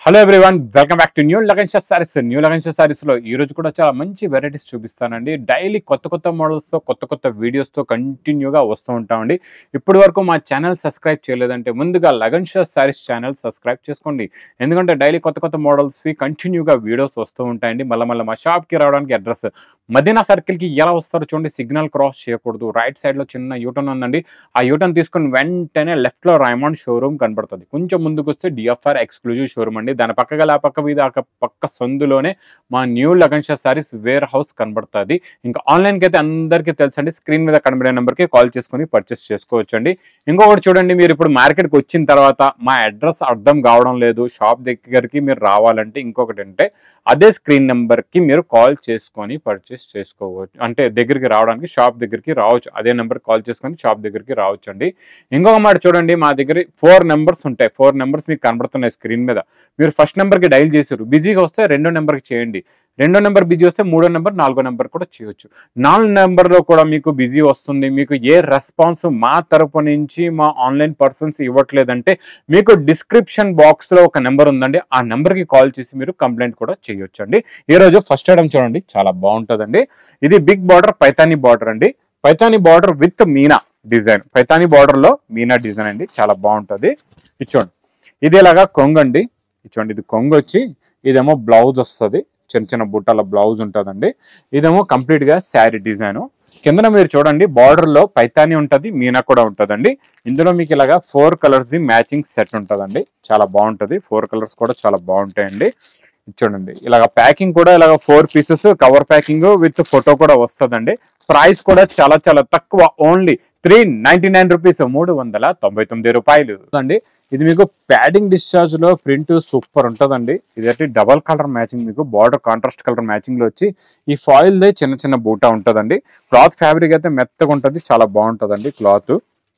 Hello everyone welcome back to new Lagan sarees new Lagan sarees లో ఈ రోజు కూడా చాలా మంచి వెరైటీస్ చూపిస్తానండి డైలీ కొత్త కొత్త మోడల్స్ తో కొత్త కొత్త వీడియోస్ తో కంటిన్యూగా వస్తూ ఉంటామండి ఇప్పటి వరకు మా ఛానల్ సబ్స్క్రైబ్ చేయలేదంటే ముందుగా Lagan Sha sarees channel subscribe చేసుకోండి ఎందుకంటే డైలీ కొత్త కొత్త మోడల్స్ వి కంటిన్యూగా వీడియోస్ వస్తూ ఉంటాయండి మళ్ళీ మళ్ళీ మా షాప్ కి రావడానికి అడ్రస్ మదీనా సర్కిల్ కి ఎలా వస్తారో చూడండి సిగ్నల్ క్రాస్ చేయకూడదు రైట్ సైడ్ లో చిన్న యూటర్న్ ఉందండి ఆ యూటర్న్ తీసుకుని వెంటనే లెఫ్ట్ లో రైమాండ్ షోరూమ్ కనబడుతుంది కొంచెం ముందుకు వస్తే డిఎఫ్ఆర్ ఎక్స్క్లూజివ్ షోరూమ్ అండి దాని పక్క గల ఆ పక్క మీద ఆ పక్క సందులోనే మా new Laganshah sarees warehouse కనబడుతుంది ఇంకా ఆన్లైన్ కి అయితే అందరికీ తెలుసండి స్క్రీన్ మీద కనబడే నెంబర్ కి కాల్ చేసుకుని పర్చేస్ చేసుకోవచ్చు అండి ఇంకొకటి చూడండి మీరు ఇప్పుడు మార్కెట్ కి వచ్చిన తర్వాత మా అడ్రస్ అర్థం కావడం లేదు షాప్ దగ్గరికి మీరు రావాలంటే ఇంకొకటి అంటే అదే స్క్రీన్ నెంబర్ కి మీరు కాల్ చేసుకొని పర్చేస్ చేసుకోవచ్చు అంటే దగ్గరికి రావడానికి షాప్ దగ్గరికి రావచ్చు అదే నెంబర్ కాల్ చేసుకొని షాప్ దగ్గరికి రావచ్చు అండి ఇంకొక మాట చూడండి మా దగ్గర ఫోర్ నెంబర్స్ ఉంటాయి ఫోర్ నెంబర్స్ మీకు కనబడుతున్నాయి స్క్రీన్ మీద మీరు ఫస్ట్ నెంబర్కి డైల్ చేసారు బిజీగా వస్తే రెండో నెంబర్కి చేయండి రెండో నెంబర్ బిజీ వస్తే మూడో నెంబర్ నాలుగో నెంబర్ కూడా చేయొచ్చు నాలుగు నెంబర్లో కూడా మీకు బిజీ వస్తుంది మీకు ఏ రెస్పాన్స్ మా తరపు నుంచి మా ఆన్లైన్ పర్సన్స్ ఇవ్వట్లేదంటే మీకు డిస్క్రిప్షన్ బాక్స్లో ఒక నెంబర్ ఉందండి ఆ నెంబర్కి కాల్ చేసి మీరు కంప్లైంట్ కూడా చేయొచ్చు అండి ఈరోజు ఫస్ట్ ఐటమ్ చూడండి చాలా బాగుంటుందండి ఇది బిగ్ బార్డర్ పైతానీ బార్డర్ అండి Paithani border with meena design Paithani border లో మీనా డిజైన్ అండి చాలా బాగుంటది ఇచ్చోండి ఇది ఇలాగా కొంగు అండి ఇచ్చోండి ఇది కొంగు వచ్చి ఇదేమో బ్లౌజ్ వస్తుంది చిన్న చిన్న బుట్టల బ్లౌజ్ ఉంటుందండి ఇదేమో కంప్లీట్ గా శారీ డిజైన్ కిందన మీరు చూడండి బార్డర్ లో పైతాని ఉంటది మీనా కూడా ఉంటదండి ఇందులో మీకు ఇలాగా ఫోర్ కలర్స్ ది మ్యాచింగ్ సెట్ ఉంటదండి చాలా బాగుంటది ఫోర్ కలర్స్ కూడా చాలా బాగుంటాయండి చూడండి ఇలాగ ప్యాకింగ్ కూడా ఇలాగ four pieces cover packing with photo కూడా వస్తుందండి ప్రైస్ కూడా చాలా చాలా తక్కువ only three ninety nine rupees మూడు వందల తొంభై తొమ్మిది రూపాయలు అండి ఇది మీకు ప్యాడింగ్ డిశ్చార్జ్ లో ప్రింట్ సూపర్ ఉంటుందండి ఇది డబల్ కలర్ మ్యాచింగ్ మీకు బార్డర్ కాంట్రాస్ట్ కలర్ మ్యాచింగ్ లో వచ్చి ఈ ఫాయిల్ దే చిన్న చిన్న బూటా ఉంటుందండి క్లాత్ ఫ్యాబ్రిక్ అయితే మెత్తగా ఉంటుంది చాలా బాగుంటుందండి క్లాత్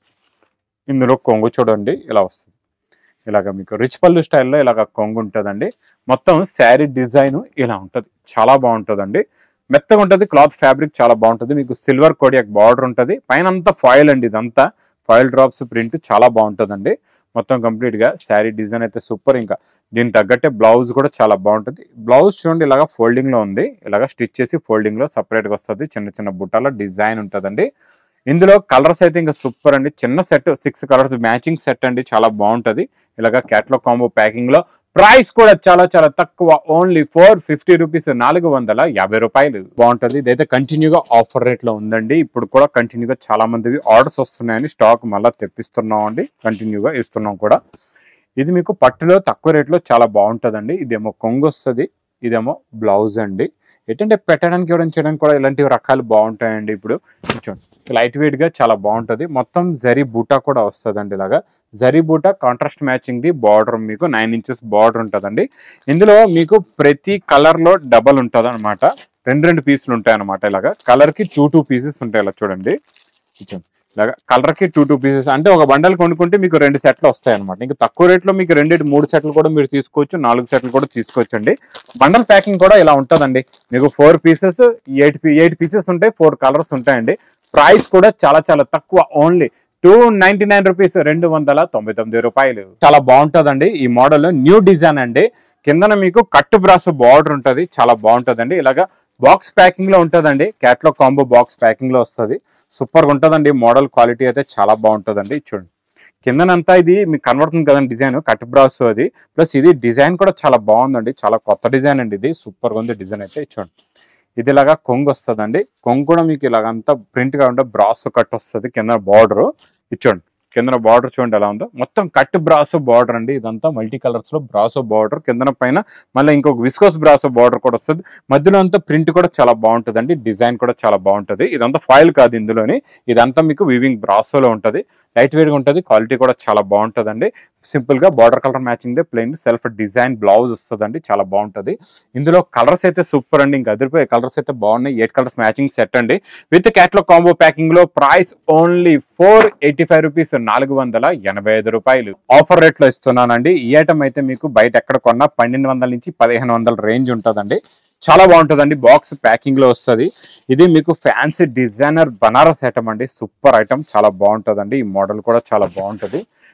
ఇందులో కొంగు చూడండి ఇలా వస్తుంది ఇలాగ మీకు రిచ్ పళ్ళు స్టైల్లో ఇలాగ కొంగు ఉంటుందండి మొత్తం శారీ డిజైన్ ఇలా ఉంటుంది చాలా బాగుంటుందండి మెత్తగా ఉంటుంది క్లాత్ ఫ్యాబ్రిక్ చాలా బాగుంటుంది మీకు సిల్వర్ కోడియాక్ బార్డర్ ఉంటుంది పైన అంతా ఫాయిల్ అండి ఇదంతా ఫాయిల్ డ్రాప్స్ ప్రింట్ చాలా బాగుంటుందండి మొత్తం కంప్లీట్ గా శారీ డిజైన్ అయితే సూపర్ ఇంకా దీనికి తగ్గట్టే బ్లౌజ్ కూడా చాలా బాగుంటుంది బ్లౌజ్ చూడండి ఇలాగా ఫోల్డింగ్ లో ఉంది ఇలాగా స్టిచ్ చేసి ఫోల్డింగ్ లో సపరేట్ గా వస్తుంది చిన్న చిన్న బుట్టాల డిజైన్ ఉంటుందండి ఇందులో కలర్స్ అయితే ఇంకా సూపర్ అండి చిన్న set six colours matching set అండి చాలా బాగుంటది ఇలాగా క్యాట్లాగ్ కాంబో ప్యాకింగ్ లో ప్రైస్ కూడా చాలా చాలా తక్కువ ఓన్లీ ఫోర్ ఫిఫ్టీ రూపీస్ నాలుగు వందల యాభై రూపాయలు బాగుంటది ఇదైతే కంటిన్యూగా ఆఫర్ రేట్ లో ఉందండి ఇప్పుడు కూడా కంటిన్యూగా చాలా మందివి ఆర్డర్స్ వస్తున్నాయని స్టాక్ మళ్ళీ తెప్పిస్తున్నాం అండి కంటిన్యూగా ఇస్తున్నాం కూడా ఇది మీకు పట్టులో తక్కువ రేట్లో చాలా బాగుంటుందండి ఇదేమో కొంగు వస్తుంది ఇదేమో బ్లౌజ్ అండి ఏంటంటే పెట్టడానికి ఇవ్వడం చేయడానికి కూడా ఇలాంటి రకాలు బాగుంటాయండి ఇప్పుడు చూడండి లైట్ వెయిట్ గా చాలా బాగుంటది మొత్తం జరీ బూటా కూడా వస్తుందండి ఇలాగా జరీ బూటా కాంట్రాస్ట్ మ్యాచింగ్ ది బార్డర్ మీకు నైన్ ఇంచెస్ బార్డర్ ఉంటుందండి ఇందులో మీకు ప్రతి కలర్ లో డబల్ ఉంటుంది అనమాట రెండు రెండు పీసులు ఉంటాయి అనమాట ఇలాగా కలర్ కి టూ టూ పీసెస్ ఉంటాయి ఇలా చూడండి చూడండి. ఇలాగా కలర్ కి టూ టూ పీసెస్ అంటే ఒక బండల్ కొనుక్కుంటే మీకు రెండు సెట్లు వస్తాయి అనమాట ఇంకా తక్కువ రేట్ లో మీకు రెండు మూడు సెట్లు కూడా మీరు తీసుకోవచ్చు నాలుగు సెట్లు కూడా తీసుకోవచ్చు అండి బండల్ ప్యాకింగ్ కూడా ఇలా ఉంటుందండి మీకు four pieces eight eight pieces ఉంటాయి ఫోర్ కలర్స్ ఉంటాయండి ప్రైస్ కూడా చాలా చాలా తక్కువ only two ninety nine rupees రెండు వందల తొంభై తొమ్మిది రూపాయలు చాలా బాగుంటుందండి ఈ మోడల్ న్యూ డిజైన్ అండి కిందన మీకు కట్టు బ్రాస్ బార్డర్ ఉంటుంది చాలా బాగుంటుందండి ఇలాగా బాక్స్ ప్యాకింగ్ లో ఉంటుందండి క్యాట్లాగ్ కాంబో బాక్స్ ప్యాకింగ్ లో వస్తుంది సూపర్ గా ఉంటుందండి మోడల్ క్వాలిటీ అయితే చాలా బాగుంటుందండి చూడండి కిందనంతా ఇది మీకు కనబడుతుంది కదండి డిజైన్ కట్ బ్రాస్ అది ప్లస్ ఇది డిజైన్ కూడా చాలా బాగుందండి చాలా కొత్త డిజైన్ అండి ఇది సూపర్ గా ఉంది డిజైన్ అయితే చూడండి ఇది ఇలాగా కొంగు వస్తుందండి కొంగు కూడా మీకు ఇలాగంతా ప్రింట్ గా ఉంటే బ్రాస్ కట్ వస్తుంది కింద బార్డర్ ఇచ్చోండి కింద బార్డర్ చూడండి ఎలా ఉందో మొత్తం కట్ బ్రాసో బార్డర్ అండి ఇదంతా మల్టీ కలర్స్ లో బ్రాసో బార్డర్ కిందన పైన మళ్ళీ ఇంకొక విస్కోస్ బ్రాసో బార్డర్ కూడా వస్తుంది మధ్యలో అంతా ప్రింట్ కూడా చాలా బాగుంటుందండి డిజైన్ కూడా చాలా బాగుంటది ఇదంతా ఫాయిల్ కాదు ఇందులోని ఇదంతా మీకు వివింగ్ బ్రాసోలో ఉంటది లైట్ వెయిట్ గా ఉంటుంది క్వాలిటీ కూడా చాలా బాగుంటుందండి సింపుల్ గా బార్డర్ కలర్ మ్యాచింగ్ దే ప్లెయిన్ సెల్ఫ్ డిజైన్ బ్లౌజ్ వస్తుందండి చాలా బాగుంటది ఇందులో కలర్స్ అయితే సూపర్ అండి ఇంకా అదిరిపోయే కలర్స్ అయితే బాగున్నాయి ఎయిట్ కలర్స్ మ్యాచింగ్ సెట్ అండి విత్ క్యాట్లాగ్ కాంబో ప్యాకింగ్ లో price only four eighty five rupees నాలుగు వందల ఎనభై ఐదు రూపాయలు ఆఫర్ రేట్ లో ఇస్తున్నానండి ఈ ఐటమ్ అయితే మీకు బయట ఎక్కడ కొన్నా పన్నెండు వందల నుంచి పదిహేను వందల రేంజ్ ఉంటుందండి చాలా బాగుంటుందండి బాక్స్ ప్యాకింగ్ లో వస్తుంది ఇది మీకు ఫ్యాన్సీ డిజైనర్ బనారస్ ఐటమ్ అండి సూపర్ ఐటమ్ చాలా బాగుంటుందండి ఈ మోడల్ కూడా చాలా బాగుంటుంది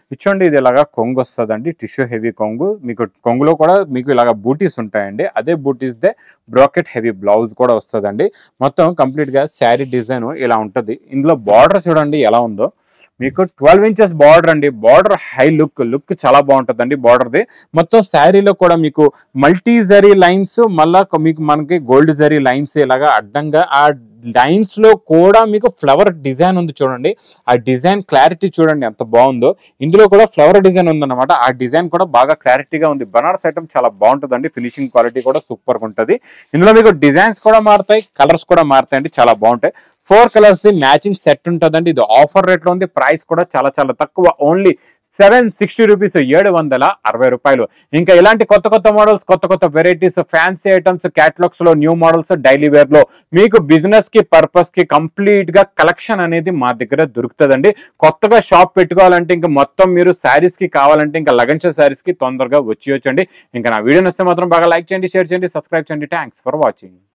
ఇచ్చోండి ఇది ఇలాగా కొంగు వస్తుందండి టిష్యూ హెవీ కొంగు మీకు కొంగులో కూడా మీకు ఇలాగ బూటీస్ ఉంటాయండి అదే బూటీస్ దే బ్రాకెట్ హెవీ బ్లౌజ్ కూడా వస్తుందండి మొత్తం కంప్లీట్ గా శారీ డిజైన్ ఇలా ఉంటది ఇందులో బార్డర్ చూడండి ఎలా ఉందో మీకు ట్వెల్వ్ ఇంచెస్ బార్డర్ అండి బార్డర్ హై లుక్ లుక్ చాలా బాగుంటుందండి బార్డర్ది మొత్తం శారీలో కూడా మీకు మల్టీ జరీ లైన్స్ మళ్ళా మీకు మనకి గోల్డ్ జరీ లైన్స్ ఇలాగా అడ్డంగా ఆ లైన్స్ లో కూడా మీకు ఫ్లవర్ డిజైన్ ఉంది చూడండి ఆ డిజైన్ క్లారిటీ చూడండి ఎంత బాగుందో ఇందులో కూడా ఫ్లవర్ డిజైన్ ఉందన్నమాట ఆ డిజైన్ కూడా బాగా క్లారిటీగా ఉంది బనారస్ ఐటమ్ చాలా బాగుంటుందండి ఫినిషింగ్ క్వాలిటీ కూడా సూపర్ గా ఉంటుంది ఇందులో మీకు డిజైన్స్ కూడా మారుతాయి కలర్స్ కూడా మారుతాయండి చాలా బాగుంటాయి ఫోర్ కలర్స్ ది మ్యాచింగ్ సెట్ ఉంటుందండి ఇది ఆఫర్ రేట్ లో ఉంది ప్రైస్ కూడా చాలా చాలా తక్కువ ఓన్లీ సెవెన్ సిక్స్టీ రూపీస్ ఏడు వందల అరవై రూపాయలు ఇంకా ఇలాంటి కొత్త కొత్త మోడల్స్ కొత్త కొత్త వెరైటీస్ ఫ్యాన్సీ ఐటమ్స్ క్యాటలాగ్స్ లో న్యూ మోడల్స్ డైలీ వేర్ లో మీకు బిజినెస్ కి పర్పస్ కి కంప్లీట్ గా కలెక్షన్ అనేది మా దగ్గర దొరుకుతుందండి కొత్తగా షాప్ పెట్టుకోవాలంటే ఇంకా మొత్తం మీరు శారీస్ కి కావాలంటే ఇంకా లగన్ష శారీస్ కి తొందరగా వచ్చి వచ్చండి ఇంకా నా వీడియో నచ్చితే మాత్రం బాగా లైక్ చేయండి షేర్ చేయండి సబ్స్క్రైబ్ చేయండి థ్యాంక్స్ ఫర్ వాచింగ్